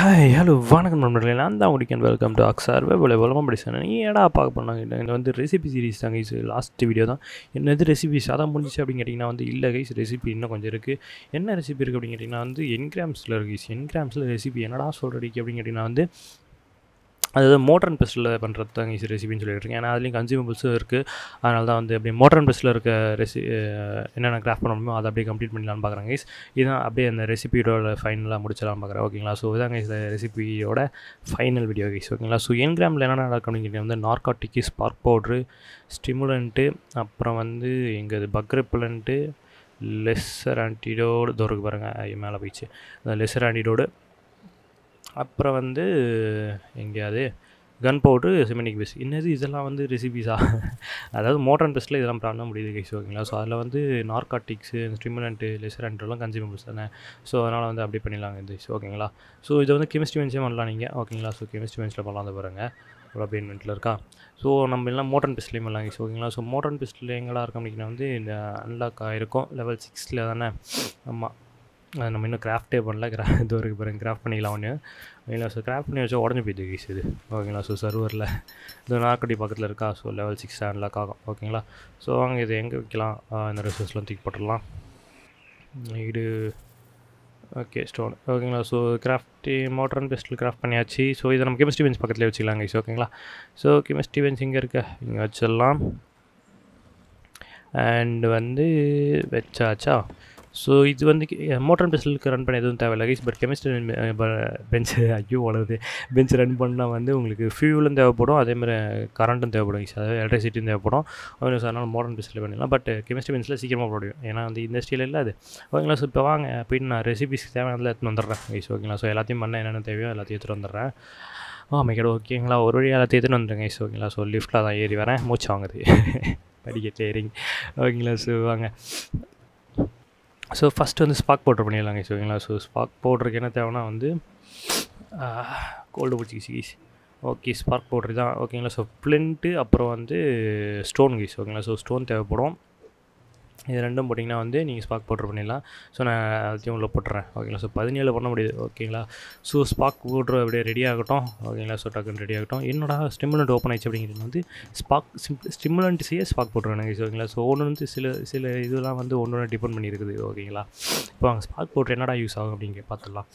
Hi hello வணக்கம் நண்பர்களே நான் தான் முடிக்கன் வெல்கம் டு அக்ஸார் வெபுல உலகம் படிச்சேன் நீ ஏடா பார்க்க போனாங்க இது வந்து ரெசிபி சீரிஸ் தான் கைஸ் லாஸ்ட் வீடியோ தான் என்னது ரெசிபிஸ் அதான் முடிச்சு அப்படின்னு கேட்டிங்கன்னா வந்து இல்லை கைஸ் ரெசிபி இன்னும் கொஞ்சம் இருக்குது என்ன ரெசிபி இருக்குது அப்படின்னு கேட்டிங்கன்னா வந்து என்கிராம்ஸில் இருக்குது கைஸ் என்கிராம்ஸில் ரெசிபி என்னடா சொல்கிறடிக்கு அப்படின்னு கேட்டிங்கன்னா வந்து அதாவது மோட்டர் அண்ட் பெஸ்ட்டில் பண்ணுறது தான் ஈஸி ரெசிபின்னு சொல்லிட்டு இருக்கேன் ஏன்னா அதுலேயும் கன்சியூமபிள்ஸும் இருக்குது அதனால தான் வந்து அப்படியே மோட்டர் அண்ட் பெஸ்ட்டில் இருக்க ரெசி என்னென்ன கிராஃப்ட் பண்ணணுமோ அதை அப்படியே கம்ப்ளீட் பண்ணிடலான்னு பார்க்குறேன் கைஸ் இதுதான் அப்படியே அந்த ரெசிபியோட ஃபைனலாக முடிச்சலாம்னு பார்க்குறேன் ஓகேங்களா ஸோ இதான் கைஸ் ரெசிபியோட ஃபைனல் வீடியோ கைஸ் ஓகேங்களா ஸோ என்கிராமில் என்னென்ன நடக்கும் அப்படின்னு வந்து நார்காட்டிக்கு ஸ்பார்க் பவுட்ரு ஸ்டிமுலண்ட்டு அப்புறம் வந்து எங்கள் பக் ரெப்பலண்ட்டு லெஸ்ஸர் ஆன்டிடோடு தோருக்கு பாருங்கள் மேலே போயிடுச்சு லெஸ்ஸர் ஆன்டிடோடு அப்புறம் வந்து எங்கேயாவது கன் பவுட்ரு சிமெண்டிக் பேஸ் என்னது இதெல்லாம் வந்து ரெசிபிஸா அதாவது மோட்டர் அண்ட் பெஸ்ட்டில் இதெல்லாம் பண்ண முடியுது கைஸ் ஓகேங்களா ஸோ அதில் வந்து நார்காட்டிக்ஸு ஸ்டிமுலண்ட்டு லெசரண்ட்லாம் கன்சியூமபிள்ஸ் தானே ஸோ அதனால் வந்து அப்படி பண்ணிடலாங்க இது ஓகேங்களா ஸோ இதை வந்து கெமிஸ்ட்ரி பென்ஸே பண்ணலாம் நீங்கள் ஓகேங்களா ஸோ கெமிஸ்ட்ரி பென்ஸில் பண்ணலாம் அந்த பாருங்கள் ஒரு பெயின்மெண்ட்டில் இருக்கா ஸோ நம்ம எல்லாம் மோட்டர் அண்ட் பெஸ்ட்லேயும் பண்ணலாம் கைஸ் ஓகேங்களா ஸோ மோட்டர் அண்ட் பெஸ்ட்டில் எங்கெல்லாம் இருக்கும் அப்படின்னா வந்து இந்த அன்லாக் ஆகிருக்கும் லெவல் சிக்ஸில் தானே ஆமாம் அது நம்ம இன்னும் கிராஃப்டே பண்ணல கிரா இது வரைக்கும் பாருங்க கிராஃப்ட் பண்ணிக்கலாம் ஒன்று ஓகேங்களா ஸோ கிராஃப்ட் பண்ணி வச்சா உடஞ்சி போயிடுது கைஸ் இது ஓகேங்களா ஸோ சர்வரில் இது நார்க்கடி பக்கத்தில் இருக்கா ஸோ லெவல் சிக்ஸ் அன்லாக் ஆகும் ஓகேங்களா ஸோ வாங்க இது எங்கே வைக்கலாம் இந்த ரிசோர்ஸ்லாம் தூக்கி போட்டுடலாம் இது ஓகே ஸ்டோன் ஓகேங்களா ஸோ கிராஃப்டி மோட்டர் அண்ட் பெஸ்ட்டில் கிராஃப்ட் பண்ணியாச்சு ஸோ இதை நம்ம கெமிஸ்ட்ரி பெஞ்ச் பக்கத்தில் வச்சுக்கலாம் கைஸ் ஓகேங்களா ஸோ கெமிஸ்ட்ரி பெஞ்ச் இங்கே இருக்க இங்கே வச்சிடலாம் அண்ட் வந்து வச்சாச்சா ஸோ இது வந்து மோட்டர் அண்ட் பெஸ்டலுக்கு ரன் பண்ண எதுவும் தேவையில்லை கைஸ் பட் கெமிஸ்ட்ரி பெஞ்சு ஐயோ வளருது பெஞ்ச் ரன் பண்ணால் வந்து உங்களுக்கு ஃபியூலும் தேவைப்படும் அதேமாதிரி கரண்ட்டும் தேவைப்படும் கைஸ் அதாவது எலக்ட்ரிசிட்டியும் தேவைப்படும் ஓகே சார் அதனால் மோட்டர் பெஸ்ட்டில் பண்ணிடலாம் பட் கெமிஸ்ட்ரி பெஞ்சில் சீக்கிரமாக போட முடியும் ஏன்னா வந்து இண்டஸ்ட்ரியில் இல்லை அது ஓகேங்களா ஸோ இப்போ வாங்க போயிட்டு நான் ரெசிபிஸ்க்கு தேவையானதில் எடுத்துன்னு வந்துடுறேன் கைஸ் ஓகேங்களா ஸோ எல்லாத்தையும் பண்ண என்னென்ன தேவையோ எல்லாத்தையும் எடுத்துகிட்டு வந்துடுறேன் ஆ மைக்கட ஓகேங்களா ஒரு வழியாக எல்லாத்தையும் எடுத்துகிட்டு வந்துடுறேன் கைஸ் ஓகேங்களா ஸோ லிஃப்ட்டில் தான் ஏறி வரேன் மூச்சு வாங்குது படிக்கட்டில் ஏறிங்க ஓகேங்களா ஸோ வாங்க ஸோ ஃபஸ்ட்டு வந்து ஸ்பாக் பவுட்ரு பண்ணிடலாங்க ஓகேங்களா ஸோ ஸ்பாக் பவுட்ருக்கு என்ன தேவைன்னா வந்து கோல்டு பூச்சி கீஸ் ஓகே ஸ்பார்க் பவுட்ரு தான் ஓகேங்களா ஸோ ஃப்ளின்ட்டு அப்புறம் வந்து ஸ்டோன் கீஸ் ஓகேங்களா ஸோ ஸ்டோன் தேவைப்படும் இது ரெண்டும் போட்டிங்கன்னா வந்து நீங்கள் ஸ்பாக் பவுட்ரு பண்ணிடலாம் ஸோ நான் எல்லாத்தையும் உள்ளே போட்டுறேன் ஓகேங்களா ஸோ பதினேழு பண்ண முடியுது ஓகேங்களா ஸோ ஸ்பாக் பவுட்ரு அப்படியே ரெடி ஆகட்டும் ஓகேங்களா ஸோ டக்குன்னு ரெடி ஆகட்டும் என்னடா ஸ்டிமுலண்ட் ஓப்பன் ஆயிடுச்சு அப்படிங்கிறது வந்து ஸ்பாக் சிம் ஸ்டிமுலண்ட் செய்ய ஸ்பாக் பவுட்ரு வேணுங்க ஓகேங்களா ஸோ ஒன்று வந்து சில சில இதெல்லாம் வந்து ஒன்று ஒன்று டிபெண்ட் பண்ணியிருக்குது ஓகேங்களா இப்போ அங்கே ஸ்பாக் பவுட்ரு என்னடா யூஸ் ஆகும் அப்படிங்க பார்த்துடலாம்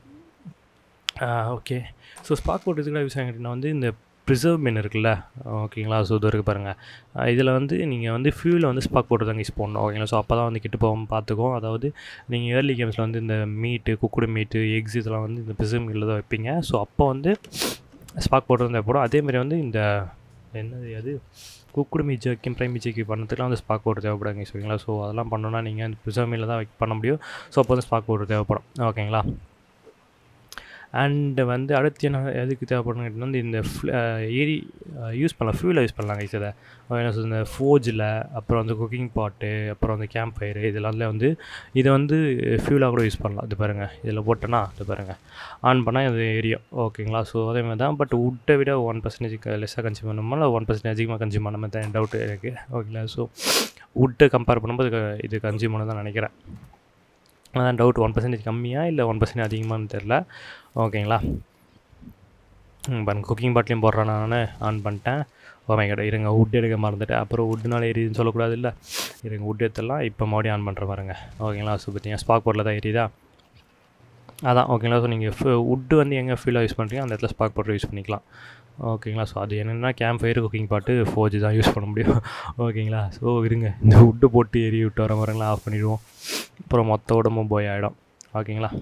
ஓகே ஸோ ஸ்பாக் பவுட்ரு எதுக்குலாம் யூஸ் ஆகிட்டுனா வந்து இந்த ப்ரிசர்வ் மென் இருக்குல்ல ஓகேங்களா ஸோ இது இருக்குது பாருங்கள் இதில் வந்து நீங்கள் வந்து ஃபியூவில் வந்து ஸ்பாக் போட்டு தான் யூஸ் பண்ணணும் ஓகேங்களா ஸோ அப்போ தான் வந்து கெட்டு போகாமல் பார்த்துக்கும் அதாவது நீங்கள் ஏர்லி கேம்ஸில் வந்து இந்த மீட்டு குக்குடு மீட்டு எக்ஸ் இதெல்லாம் வந்து இந்த ப்ரிசர்வ் மீட்டில் தான் வைப்பீங்க ஸோ அப்போ வந்து ஸ்பாக் போட்டு தான் தேவைப்படும் அதேமாதிரி வந்து இந்த என்னது அது குக்குடு மீச்சு வைக்கும் ப்ரைம் மீச்சுக்கு பண்ணுறதுக்குலாம் வந்து ஸ்பாக் பவுடர் தேவைப்படுங்க ஓகேங்களா ஸோ அதெல்லாம் பண்ணணும்னா நீங்கள் அந்த ப்ரிசர்வ் மீட்டில் தான் பண்ண முடியும் ஸோ அப்போ வந்து ஸ்பாக் பவுடர் தேவைப்படும் ஓகேங்களா அண்டு வந்து அடுத்து என்ன எதுக்கு தேவைப்படும் கேட்டிங்கன்னா வந்து இந்த ஏரி யூஸ் பண்ணலாம் ஃபியூவில் யூஸ் பண்ணலாம் கைஸ் இதை என்ன இந்த ஃபோஜில் அப்புறம் வந்து குக்கிங் பாட்டு அப்புறம் வந்து கேம்ப் ஃபயரு இதெல்லாம் வந்து இதை வந்து ஃபியூலாக கூட யூஸ் பண்ணலாம் இது பாருங்கள் இதில் போட்டேன்னா இது பாருங்கள் ஆன் பண்ணால் இது எரியும் ஓகேங்களா ஸோ அதே மாதிரி தான் பட் உட்டை விட ஒன் பர்சன்டேஜ் லெஸ்ஸாக கன்சியூம் பண்ணணுமா இல்லை ஒன் பர்சன்டேஜ் அதிகமாக கன்சியூம் பண்ண மாதிரி தான் டவுட்டு எனக்கு ஓகேங்களா ஸோ உட்டை கம்பேர் பண்ணும்போது இது கன்சியூம் பண்ண தான் நினைக்கிறேன் அதான் டவுட் ஒன் பர்சன்டேஜ் கம்மியாக இல்லை ஒன் பர்சன்டேஜ் அதிகமானு தெரில ஓகேங்களா பாருங்க குக்கிங் பாட்டிலையும் போடுறேன் நான் ஆன் பண்ணிட்டேன் ஓமை கடை இருங்க உட் எடுக்க மறந்துட்டேன் அப்புறம் உட்டுனால எரியுதுன்னு சொல்லக்கூடாது இல்லை இருங்க உட் எடுத்துடலாம் இப்போ மறுபடியும் ஆன் பண்ணுற பாருங்க ஓகேங்களா ஸோ பார்த்தீங்கன்னா ஸ்பாக் போர்ட்டில் தான் எரியுதா அதான் ஓகேங்களா ஸோ நீங்கள் உட்டு வந்து எங்கே ஃபீலாக யூஸ் பண்ணுறீங்க அந்த இடத்துல ஸ்பாக் பவுடர் யூஸ் பண்ணிக்கலாம் ஓகேங்களா ஸோ அது என்னென்னா camp fire cooking pot forge தான் யூஸ் பண்ண முடியும் ஓகேங்களா ஸோ இருங்க இந்த உட்டு போட்டு எரி விட்டு வர வரங்களா ஆஃப் பண்ணிவிடுவோம் அப்புறம் மொத்த உடம்பும் போய் ஆகிடும் ஓகேங்களா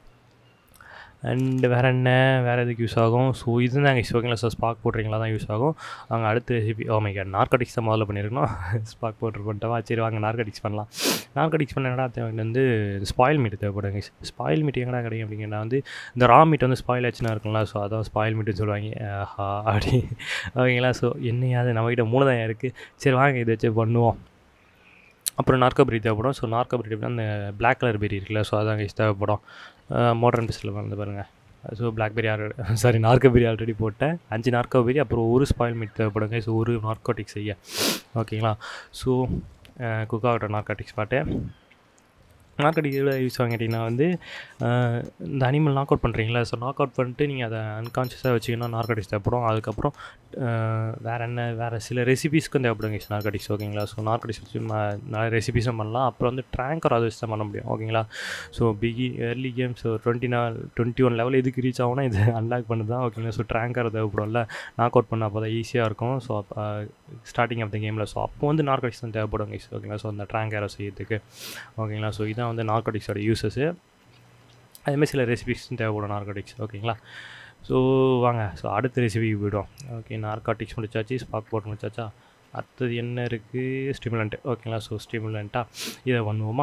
அண்டு வேறு என்ன வேறு எதுக்கு யூஸ் ஆகும் ஸோ இது தாங்க யூஸ் ஓகேங்களா ஸோ ஸ்பாக் போட்டுறீங்களா தான் யூஸ் ஆகும் அங்கே அடுத்த ரெசிபி ஓமை கேட் நார்கட்டிக்ஸ் தான் முதல்ல பண்ணியிருக்கணும் ஸ்பாக் போட்டு பண்ணிட்டவா சரி வாங்க நார்கட்டிக்ஸ் பண்ணலாம் நார்கட்டிக்ஸ் பண்ண என்னடா தேவை வந்து ஸ்பாயில் மீட் தேவைப்படுங்க ஸ்பாயில் மீட் எங்கடா கிடைக்கும் அப்படிங்கன்னா வந்து இந்த ரா மீட் வந்து ஸ்பாயில் ஆச்சுன்னா இருக்குங்களா ஸோ அதான் ஸ்பாயில் மீட்டுன்னு சொல்லுவாங்க ஆஹா அப்படி ஓகேங்களா ஸோ என்னையாவது நம்மக்கிட்ட மூணு தான் இருக்குது சரி வாங்க இதை வச்சு பண்ணுவோம் அப்புறம் நார்க்கோ பெரி தேவைப்படும் ஸோ நார்க்கோ பெரி அப்படின்னா அந்த பிளாக் கலர் பெரி இருக்குல்ல ஸோ அதான் கைஸ் தேவைப்படும் மோட்ரன் பிஸ்டில் வந்து பாருங்கள் so blackberry already sorry narcoberry already போட்டேன் அஞ்சு நார்க்கோபெரி அப்புறம் ஒரு ஸ்பாயில் மீட் தேவைப்படுங்க ஸோ ஒரு நார்கோட்டிக் செய்ய ஓகேங்களா ஸோ குக் ஆகட்டும் நார்காட்டிக்ஸ் பாட்டு நார்கடிக் எவ்வளோ யூஸ் ஆகும் கேட்டிங்கன்னா வந்து ஆஹ், இந்த அனிமல் நாக் அவுட் பண்ணுறீங்களா ஸோ நாக் அவுட் பண்ணிட்டு நீங்கள் அதை அன்கான்ஷியஸாக வச்சிங்கன்னா நார்கடிக்ஸ் தேவைப்படும் அதுக்கப்புறம் ஆஹ், வேறு என்ன வேறு சில ரெசிபீஸ்க்கும் தேவைப்படுங்க நார்கடிக்ஸ் ஓகேங்களா ஸோ நார்கடிக்ஸ் வச்சு ம- நிறைய ரெசிபீஸும் பண்ணலாம் அப்புறம் வந்து ட்ராங்கர் அதை வச்சு தான் பண்ண முடியும் ஓகேங்களா ஸோ பிகி ஏர்லி கேம்ஸ் டுவெண்ட்டி நாள் டுவெண்ட்டி ஒன் லெவல் எதுக்கு ரீச் ஆகும்னா இது அன்லாக் பண்ணது தான் ஓகேங்களா ஸோ ட்ராங்கர் தேவைப்படும்ல நாக் அவுட் பண்ண அப்போ தான் ஈஸியாக இருக்கும் ஸோ அப்போ ஸ்டார்டிங் ஆஃப் த கேமில் ஸோ அப்போ வந்து நார்கடிக்ஸ் தான் தேவைப்படும் guys. ஓகேங்களா ஸோ அந்த ட்ராங்கரை செய்யறதுக்கு ஓகேங்களா ஸோ இதான் வந்து நார்கோட்டிக்ஸோட யூசஸ்ஸு அதேமாதிரி சில ரெசிபிஸ் தேவைப்படும் நார்கோட்டிக்ஸ் ஓகேங்களா ஸோ வாங்க ஸோ அடுத்த ரெசிபிக்கு போய்டும் ஓகே நார்காட்டிக்ஸ் முடிச்சாச்சு ஸ்பாக் போட் முடிச்சாச்சா அடுத்தது என்ன இருக்குது ஸ்டிமுலண்ட் ஓகேங்களா ஸோ ஸ்டிமுலண்ட்டாக இதை பண்ணுவோமா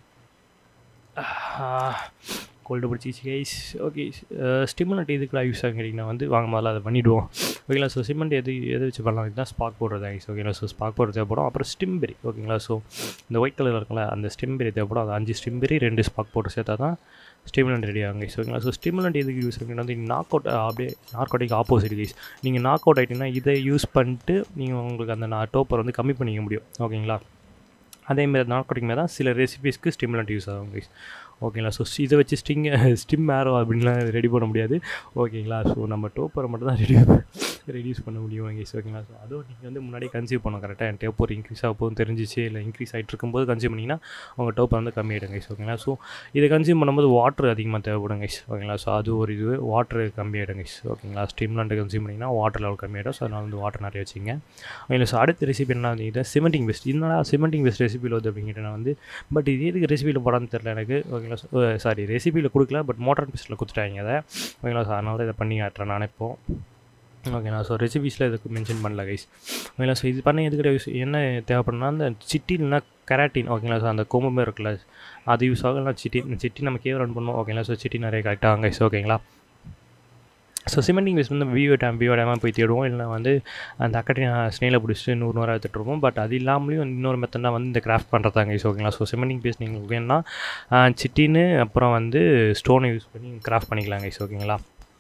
கோல்டு பிடிச்சிச்சு கைஸ் ஓகே ஸ்டிமுலண்ட் எதுக்குலாம் யூஸ் ஆகும் கேட்டிங்கன்னா வந்து வாங்க முதல்ல அதை பண்ணிவிடுவோம் ஓகேங்களா ஸோ சிமெண்ட் எது எது வச்சு பண்ணலாம் இதுதான் ஸ்பாக் போடுறது கைஸ் ஓகேங்களா ஸோ ஸ்பாக் போடுறது தேவைப்படும் அப்புறம் ஸ்டிம்பெரி ஓகேங்களா ஸோ இந்த ஒயிட் கலர் இருக்குல்ல அந்த ஸ்டிம்பெரி தேவைப்படும் அது அஞ்சு ஸ்டிம்பெரி ரெண்டு ஸ்பாக் போட்டு சேர்த்தா தான் ஸ்டிமுலண்ட் ரெடி ஆகும் கைஸ் ஓகேங்களா ஸோ ஸ்டிமுலண்ட் எதுக்கு யூஸ் ஆகுங்கன்னா வந்து நாக் அவுட் அப்படியே நார்கோட்டிக் ஆப்போசிட் கைஸ் நீங்கள் நாக் அவுட் ஆகிட்டீங்கன்னா இதை யூஸ் பண்ணிட்டு நீங்கள் உங்களுக்கு அந்த நான் டோப்பர் வந்து கம்மி பண்ணிக்க முடியும் ஓகேங்களா அதேமாதிரி நார்கோட்டிக் மாதிரி தான் சில ரெசிபீஸ்க்கு ஸ்டிமுலண்ட் யூஸ் ஆகும் கைஸ் ஓகேங்களா ஸோ இதை வச்சு ஸ்டிங் ஸ்டிம் ஏரோ அப்படின்லாம் ரெடி பண்ண முடியாது ஓகேங்களா ஸோ நம்ம டோப்பரை மட்டும் தான் ரெடி ரெடியூஸ் பண்ண முடியும் கைஸ் ஓகேங்களா ஸோ அதுவும் நீங்கள் வந்து முன்னாடியே கன்சியூம் பண்ணணும் கரெக்டாக என் டோப்பர் இன்க்ரீஸ் ஆக போதும் தெரிஞ்சிச்சு இல்லை இன்க்ரீஸ் ஆகிட்டு இருக்கும்போது கன்சியூம் பண்ணிங்கன்னா உங்கள் டோப்பர் வந்து கம்மியாயிடும் கைஸ் ஓகேங்களா ஸோ இதை கன்சியூம் பண்ணும்போது வாட்டர் அதிகமாக தேவைப்படும் கைஸ் ஓகேங்களா ஸோ அது ஒரு இது வாட்டர் கம்மியாயிடும் கைஸ் ஓகேங்களா ஸ்டிம்லாண்ட் கன்சியூம் பண்ணிங்கன்னா வாட்டர் லெவல் கம்மியாயிடும் ஸோ அதனால் வந்து வாட்டர் நிறைய வச்சுங்க ஓகேங்களா ஸோ அடுத்த ரெசிபி என்ன வந்து சிமெண்டிங் பெஸ்ட் என்னடா சிமெண்டிங் பெஸ்ட் ரெசிபியில் வந்து அப்படிங்கிட்டு நான் வந்து பட் இது எதுக்கு ரெசிபியில் போடான்னு தெரில எனக்கு ஓகேங்களா சாரி ரெசிபியில் கொடுக்கல பட் மோட்டார் பெஸ்ட்டில் கொடுத்துட்டாங்க அதை ஓகேங்களா ஸோ அதனால இதை பண்ணி காட்டுறேன் நான் இப்போ ஓகேண்ணா ஸோ ரெசிபீஸில் இதுக்கு மென்ஷன் பண்ணல கைஸ் ஓகேங்களா ஸோ இது பண்ண எதுக்கிட்ட யூஸ் என்ன தேவைப்படுனா அந்த சிட்டின்னா கராட்டின் ஓகேங்களா ஸோ அந்த கோம்பமே இருக்குல்ல அது யூஸ் ஆகும் இல்லை சிட்டி சிட்டி நம்ம கேவ் ரன் பண்ணுவோம் ஓகேங்களா ஸோ சிட்டி நிறைய கரெக்டாக கைஸ் ஓகேங்களா ஸோ சிமெண்டிங் பேஸ் வந்து விவோ டேம் விவோ டேமாக போய் தேடுவோம் இல்லை வந்து அந்த அக்கட்டி ஸ்னேல பிடிச்சிட்டு நூறு நூறாக எடுத்துகிட்டு பட் அது இல்லாமலேயும் இன்னொரு மெத்தட்னா வந்து இந்த கிராஃப்ட் பண்ணுறதாங்க கைஸ் ஓகேங்களா ஸோ சிமெண்டிங் பேஸ் நீங்கள் வேணும்னா சிட்டின்னு அப்புறம் வந்து ஸ்டோனை யூஸ் பண்ணி கிராஃப்ட் பண்ணிக்கலாம் கைஸ் ஓகேங்களா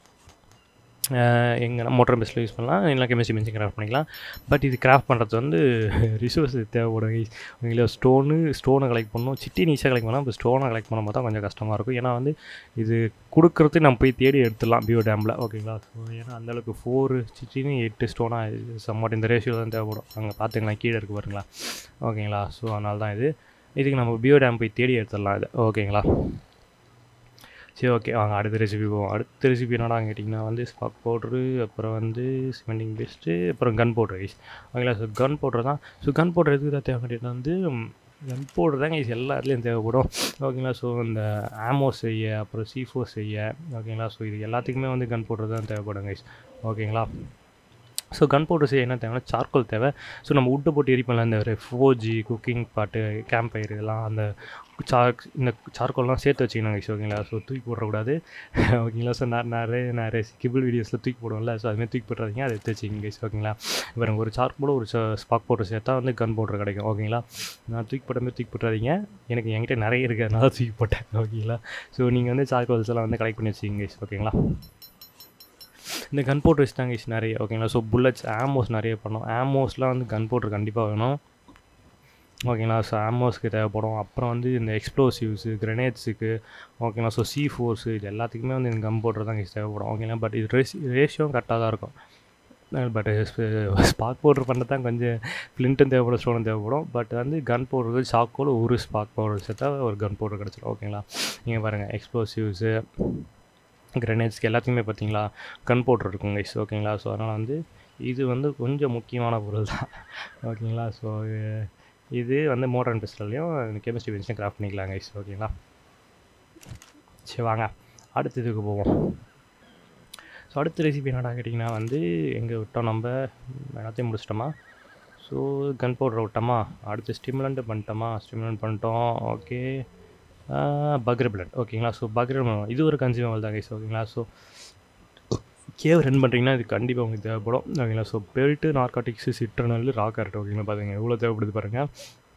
எங்கே மோட்டர் பேஸில் யூஸ் பண்ணலாம் இல்லை கெமிஸ்ட்ரி பென்சிங் கிராஃப்ட் பண்ணிக்கலாம் பட் இது கிராஃப்ட் பண்ணுறது வந்து ரிசோர்ஸ் தேவைப்படும் உங்களை ஸ்டோனு ஸ்டோனை கலெக்ட் பண்ணணும் சிட்டி நீச்சாக கலெக்ட் பண்ணலாம் இப்போ ஸ்டோனை கலெக்ட் பண்ணும்போது தான் கொஞ்சம் கஷ்டமாக இருக்கும் ஏன்னா வந்து இது கொடுக்குறது நம்ம போய் தேடி எடுத்துடலாம் பியோ டேமில் ஓகேங்களா ஸோ ஏன்னா அந்தளவுக்கு ஃபோர் சிட்டின்னு எட்டு ஸ்டோனாக சம்மாட் இந்த ரேஷியோ தான் தேவைப்படும் அங்கே பார்த்துங்களா கீழே இருக்குது பாருங்களா ஓகேங்களா ஸோ அதனால தான் இது இதுக்கு நம்ம பியோ டேம் போய் தேடி எடுத்துடலாம் இது ஓகேங்களா சரி ஓகே வாங்க அடுத்த ரெசிபி போவோம் அடுத்த ரெசிபி என்னடா கேட்டிங்கன்னா வந்து ஸ்பாக் பவுட்ரு அப்புறம் வந்து சிமெண்டிங் பேஸ்ட்டு அப்புறம் கன் பவுட்ரு ரைஸ் ஓகேங்களா ஸோ கன் பவுட்ரு தான் ஸோ கன் பவுட்ரு எதுக்கு தான் தேவை கேட்டிங்கன்னா வந்து கன் பவுட்ரு தாங்க இது எல்லா இடத்துலையும் தேவைப்படும் ஓகேங்களா ஸோ இந்த ஆமோ செய்ய அப்புறம் சி ஃபோர் செய்ய ஓகேங்களா ஸோ இது எல்லாத்துக்குமே வந்து கன் பவுட்ரு தான் தேவைப்படும் கைஸ் ஓகேங்களா ஸோ கன் பவுடர் செய்ய என்ன தேவைன்னா சார்கோல் தேவை ஸோ நம்ம உட்டை போட்டு எரிப்போம்ல இந்த forge cooking pot camp fire இதெல்லாம் அந்த சார் இந்த சார்கோல்லாம் சேர்த்து வச்சுக்கணும் கைஸ் ஓகேங்களா ஸோ தூக்கி போடக்கூடாது ஓகேங்களா ஸோ நான் நிறைய நிறைய கிபிள் வீடியோஸில் தூக்கி போடுவோம்ல ஸோ அதுமாதிரி தூக்கி போட்டுறாதீங்க அதை எடுத்து வச்சுக்கிங்க கைஸ் ஓகேங்களா இப்போ ஒரு சார்கோட ஒரு ஸ்பாக் பவுடர் சேர்த்தா வந்து கன் பவுடர் கிடைக்கும் ஓகேங்களா நான் தூக்கி போட்ட மாதிரி தூக்கி போட்டுறாதீங்க எனக்கு என்கிட்ட நிறைய இருக்குது அதனால தூக்கி போட்டேன் ஓகேங்களா ஸோ நீங்கள் வந்து சார்கோல்ஸ் எல்லாம் வந்து கலெக்ட் பண்ணி வச்சுக்கிங்க கைஸ் ஓகேங்களா இந்த கன் பவுடர் வச்சு தாங்க நிறைய ஓகேங்களா ஸோ புல்லட்ஸ் ஆமோஸ் நிறைய பண்ணோம் ஆமோஸ்லாம் வந்து கன் பவுடர் கண்டிப்பாக வேணும் ஓகேங்களா ஸோ ஆமோஸ்க்கு தேவைப்படும் அப்புறம் வந்து இந்த எக்ஸ்ப்ளோசிவ்ஸு கிரனேட்ஸுக்கு ஓகேங்களா ஸோ சி ஃபோர்ஸு இது எல்லாத்துக்குமே வந்து இந்த கன் பவுடர் தான் தேவைப்படும் ஓகேங்களா பட் இது ரேஷ் ரேஷியோவும் கரெக்டாக தான் இருக்கும் பட் ஸ்பாக் பவுடர் பண்ண தான் கொஞ்சம் ஃப்ளின்ட்டும் தேவைப்படும் ஸ்டோனும் தேவைப்படும் பட் வந்து கன் பவுடர் சாக்கோட ஒரு ஸ்பாக் பவுடர் சேர்த்தா ஒரு கன் பவுடர் கிடச்சிடும் ஓகேங்களா நீங்கள் பாருங்கள் எக்ஸ்ப்ளோசிவ்ஸு கிரனேட்ஸ்க்கு எல்லாத்துக்குமே பார்த்தீங்களா கன் பவுடர் இருக்கும் கைஸ் ஓகேங்களா ஸோ அதனால் வந்து இது வந்து கொஞ்சம் முக்கியமான பொருள் தான் ஓகேங்களா ஸோ இது வந்து மோட்டர் அண்ட் பிஸ்டல்லையும் கெமிஸ்ட்ரி பென்ஷன் கிராஃப்ட் பண்ணிக்கலாம் கைஸ் ஓகேங்களா சரி வாங்க அடுத்த இதுக்கு போவோம் ஸோ அடுத்த ரெசிபி என்னடா கேட்டிங்கன்னா வந்து எங்கே விட்டோம் நம்ம எல்லாத்தையும் முடிச்சிட்டோமா ஸோ கன் பவுடர் விட்டோமா அடுத்து ஸ்டிமுலண்ட் பண்ணிட்டோமா ஸ்டிமுலண்ட் பண்ணிட்டோம் ஓகே பக்ர பிளட் ஓகேங்களா ஸோ பக்ர இது ஒரு கன்சியூமபிள் தான் கைஸ் ஓகேங்களா ஸோ கேவ் ரன் பண்ணுறீங்கன்னா இது கண்டிப்பாக உங்களுக்கு தேவைப்படும் ஓகேங்களா ஸோ பெல்ட்டு நார்காட்டிக்ஸு சிட்ரனல் ராக் ஆர்ட் ஓகேங்களா பாருங்க எவ்வளோ தேவைப்படுது பாருங்கள்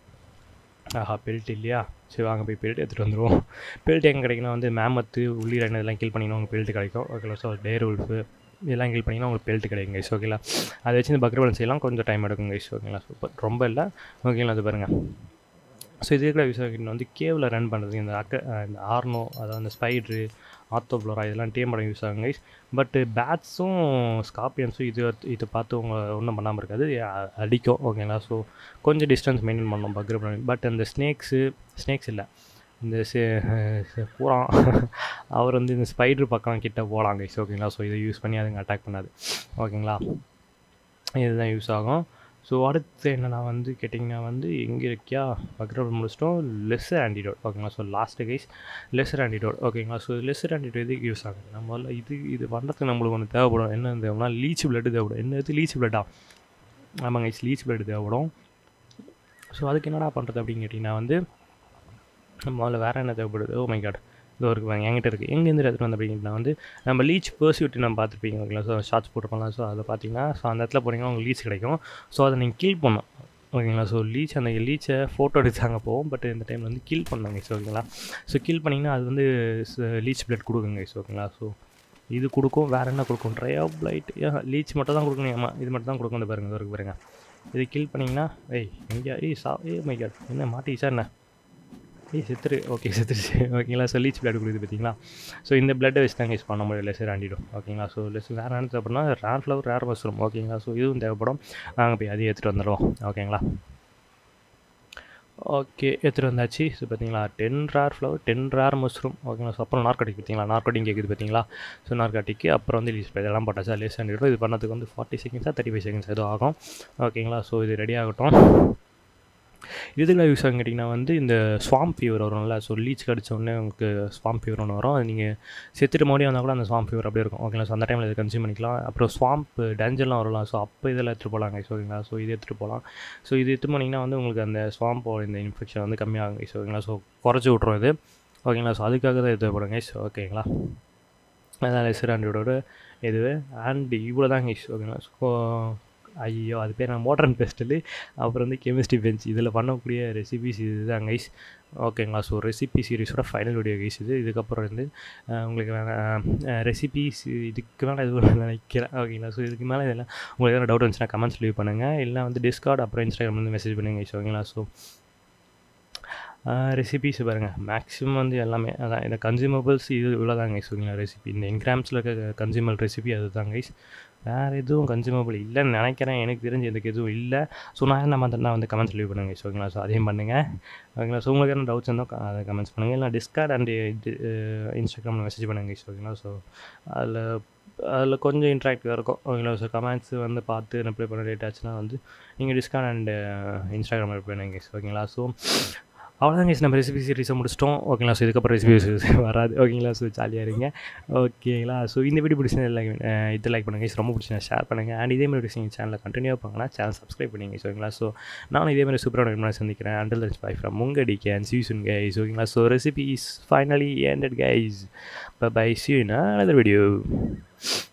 ஆஹா பெல்ட் இல்லையா சரி வாங்க போய் பெல்ட் எடுத்துகிட்டு வந்துடுவோம் பெல்ட் எங்கே கிடைக்குன்னா வந்து மேமத்து உள்ளீரன் இதெல்லாம் கில் பண்ணிங்கன்னா உங்களுக்கு பெல்ட் கிடைக்கும் ஓகேங்களா ஸோ டேர் உல்ஃபு இதெல்லாம் கில் பண்ணிங்கன்னா உங்களுக்கு பெல்ட் கிடைக்கும் கைஸ் ஓகேங்களா அதை வச்சு இந்த பக்ரவலன் செய்யலாம் கொஞ்சம் டைம் எடுக்கும் கைஸ் ஓகேங்களா சூப்பர் ரொம்ப இல்லை ஓகேங்களா அது பாருங்கள் ஸோ இதே கூட யூஸ் ஆகிட்டு வந்து கேவில் ரன் பண்ணுறது இந்த அக்க இந்த ஆர்னோ அதாவது அந்த ஸ்பைட்ரு ஆத்தோப்ளோரா இதெல்லாம் டீம் படம் யூஸ் ஆகுங்க பட்டு பேட்ஸும் ஸ்கார்பியன்ஸும் இது இது பார்த்து உங்க ஒன்றும் பண்ணாமல் இருக்காது அ- அடிக்கும் ஓகேங்களா ஸோ கொஞ்சம் டிஸ்டன்ஸ் மெயின்டைன் பண்ணணும் பக்ர பண்ணி பட் அந்த ஸ்னேக்ஸு ஸ்னேக்ஸ் இல்லை இந்த பூரா அவர் வந்து இந்த ஸ்பைட்ரு பக்கம் கிட்ட போகலாம் கைஸ் ஓகேங்களா ஸோ இதை யூஸ் பண்ணி அதுங்க அட்டாக் பண்ணாது ஓகேங்களா இதுதான் யூஸ் ஆகும் ஸோ அடுத்து என்னன்னா வந்து கேட்டிங்கன்னா வந்து எங்கே இருக்கியா பக்ரவுட் முடிச்சிட்டோம் லெஸ்ஸர் ஆன்டிடோட் ஓகேங்களா so last guys lesser antidote ஓகேங்களா ஸோ லெஸ்ஸர் ஆன்டிடோட் எதுக்கு யூஸ் ஆகுது நம்ம முதல்ல இது இது பண்ணுறதுக்கு நம்மளுக்கு ஒன்று தேவைப்படும் என்ன தேவைன்னா லீச் பிளட்டு தேவைப்படும் என்ன இது லீச் பிளட்டா ஆமாங்க கைஸ் லீச் பிளட் தேவைப்படும் ஸோ அதுக்கு என்னடா பண்ணுறது அப்படின்னு கேட்டிங்கன்னா வந்து முதல்ல வேறு என்ன தேவைப்படுது ஓ மை காட் இது ஒரு என்கிட்ட இருக்குது எங்கேருந்து எடுத்துகிட்டு வந்து அப்படின்னா வந்து நம்ம லீச் பர்சியூட் நம்ம பார்த்துருப்பீங்க ஓகேங்களா ஸோ ஷார்ட்ஸ் போட்டுருக்கலாம் ஸோ அதை பார்த்தீங்கன்னா ஸோ அந்த இடத்துல போனீங்கன்னா உங்களுக்கு லீச் கிடைக்கும் ஸோ அதை நீங்கள் கில் பண்ணணும் ஓகேங்களா ஸோ லீச் அந்த லீச்சை ஃபோட்டோ எடுத்தாங்க போகும் பட் இந்த டைமில் வந்து கில் பண்ணாங்க ஸோ ஓகேங்களா ஸோ கில் பண்ணிங்கன்னா அது வந்து லீச் பிளட் கொடுக்குங்க ஸோ ஓகேங்களா ஸோ இது கொடுக்கும் வேறு என்ன கொடுக்கும் ட்ரை ஆஃப் லைட் லீச் மட்டும் தான் கொடுக்கணும் ஆமாம் இது மட்டும் தான் கொடுக்கும் இந்த பாருங்க இது வரைக்கும் பாருங்க இது கில் பண்ணிங்கன்னா ஏய் எங்கேயா ஏய் சா ஏய் மை காட் என்ன மாட்டிச்சா என்ன ஏய் செத்துரு ஓகே செத்துருச்சு ஓகேங்களா ஸோ லீச் பிளட் கொடுக்குது பார்த்தீங்களா ஸோ இந்த பிளட்டை வச்சு தாங்க யூஸ் பண்ண முடியும் லெஸ் ஆண்டிடும் ஓகேங்களா ஸோ லெஸ் வேறு என்ன தேவைப்படும்னா ரேர் ஃப்ளவர் ரேர் மஷ்ரூம் ஓகேங்களா ஸோ இதுவும் தேவைப்படும் நாங்கள் போய் அதையும் எடுத்துகிட்டு வந்துடுவோம் ஓகேங்களா ஓகே எடுத்துகிட்டு வந்தாச்சு ஸோ பார்த்தீங்களா ten rare flower ten rare mushroom ஓகேங்களா ஸோ அப்புறம் நார்காட்டிக் பார்த்தீங்களா நார்காட்டிக் கேட்குது பார்த்தீங்களா ஸோ நார்காட்டிக்கு அப்புறம் வந்து லீஸ் இதெல்லாம் போட்டாச்சா லெஸ் ஆண்டிடும் இது பண்ணதுக்கு வந்து ஃபார்ட்டி செகண்ட்ஸாக தேர்ட்டி ஃபைவ் செகண்ட்ஸ் எதுவும் ஆகும் ஓகேங்களா ஸோ இது ரெடி ஆகட்டும் இதுல யூஸ் ஆகும் கேட்டிங்கன்னா வந்து இந்த ஸ்வாம் ஃபீவர் வரும்ல ஸோ லீச் கடிச்ச உடனே உங்களுக்கு ஸ்வாம் ஃபீவர் ஒன்று வரும் அது நீங்கள் செத்துட்டு மறுபடியும் வந்தால் கூட அந்த ஸ்வாம் ஃபீவர் அப்படியே இருக்கும் ஓகேங்களா ஸோ அந்த டைமில் இதை கன்சியூம் பண்ணிக்கலாம் அப்புறம் ஸ்வாம்ப் டேஞ்சர்லாம் வரலாம் ஸோ அப்போ இதெல்லாம் எடுத்துகிட்டு போகலாம் கைஸ் ஓகேங்களா ஸோ இது எடுத்துகிட்டு போகலாம் ஸோ இது எடுத்து போனீங்கன்னா வந்து உங்களுக்கு அந்த ஸ்வாம்போட இந்த இன்ஃபெக்ஷன் வந்து கம்மியாகும் கைஸ் ஓகேங்களா ஸோ குறைச்சி விட்ரும் இது ஓகேங்களா ஸோ அதுக்காக தான் இது போடுங்க கைஸ் ஓகேங்களா அதான் லெசர் ஆண்டோட இது அண்ட் இவ்வளோ தான் கைஸ் ஓகேங்களா ஸோ ஐயோ அது பேர் நான் மோட்டர் அண்ட் பெஸ்டலு அப்புறம் வந்து கெமிஸ்ட்ரி பெஞ்ச் இதில் பண்ணக்கூடிய ரெசிபிஸ் இதுதான் கைஸ் ஓகேங்களா ஸோ ரெசிபி சீரிஸோட ஃபைனல் வீடியோ கைஸ் இது இதுக்கப்புறம் வந்து அஹ், உங்களுக்கு வேணாம் ரெசிபிஸ் இதுக்கு மேலே இது நினைக்கிறேன் ஓகேங்களா ஸோ இதுக்கு மேலே இதெல்லாம் உங்களுக்கு எதாவது டவுட் வந்துச்சுன்னா கமெண்ட்ஸ் லீவ் பண்ணுங்கள் இல்லை வந்து டிஸ்கார்ட் அப்புறம் இன்ஸ்டாகிராம் வந்து மெசேஜ் பண்ணுங்க கைஸ் ஓகேங்களா ஸோ ரெசிபிஸ் பாருங்கள் மேக்ஸிமம் வந்து எல்லாமே அதான் இந்த கன்சியூமபிள்ஸ் இது இவ்வளோ தான் கைஸ் ஓகேங்களா ரெசிபி இந்த இன்கிராம்ஸில் இருக்க கன்சியூமல் ரெசிபி அதுதான் கைஸ் வேறு எதுவும் கன்சியூமபிள் இல்லைன்னு நினைக்கிறேன் எனக்கு தெரிஞ்சு எனக்கு எதுவும் இல்லை ஸோ நான் என்ன மாதிரி நான் வந்து கமெண்ட்ஸ் லீவ் பண்ணுங்க ஸோ ஓகேங்களா ஸோ அதையும் பண்ணுங்கள் ஓகேங்களா ஸோ உங்களுக்கு என்ன டவுட்ஸ் இருந்தால் அதை கமெண்ட்ஸ் பண்ணுங்கள் இல்லை டிஸ்கார்ட் அண்ட் இன்ஸ்டாகிராமில் மெசேஜ் பண்ணுங்க ஸோ ஓகேங்களா ஸோ அதில் அதில் கொஞ்சம் இன்ட்ராக்டிவாக இருக்கும் ஓகேங்களா ஸோ கமெண்ட்ஸ் வந்து பார்த்து ரிப்ளை பண்ண டேட் ஆச்சுன்னா வந்து நீங்கள் டிஸ்கார்ட் அண்ட் இன்ஸ்டாகிராமில் ரிப்ளை பண்ணுங்க ஸோ ஓகேங்களா ஸோ அவ்வளோதான் guys நம்ம ரெசிபி சீரிஸை முடிச்சிட்டோம் ஓகேங்களா ஸோ இதுக்கப்புறம் ரெசிபி வராது ஓகேங்களா ஸோ ஜாலியாக இருங்க ஓகேங்களா ஸோ இந்த வீடியோ பிடிச்சது லைக் இது லைக் பண்ணுங்கள் guys. ரொம்ப பிடிச்சா ஷேர் பண்ணுங்கள் அண்ட் இதே மாதிரி பிடிச்சி சேனலில் கண்டினியூ பண்ணலாம் சேனல் சப்ஸ்கிரைப் பண்ணிங்க ஓகேங்களா ஸோ நானும் இதே மாதிரி சூப்பரான முன்னாடி சந்திக்கிறேன் அண்டல் தன்ஸ் பை ஃப்ரம் உங்கள் டி கேன் சி சுன் கைஸ் ஓகேங்களா so recipe is finally ended guys bye see in another video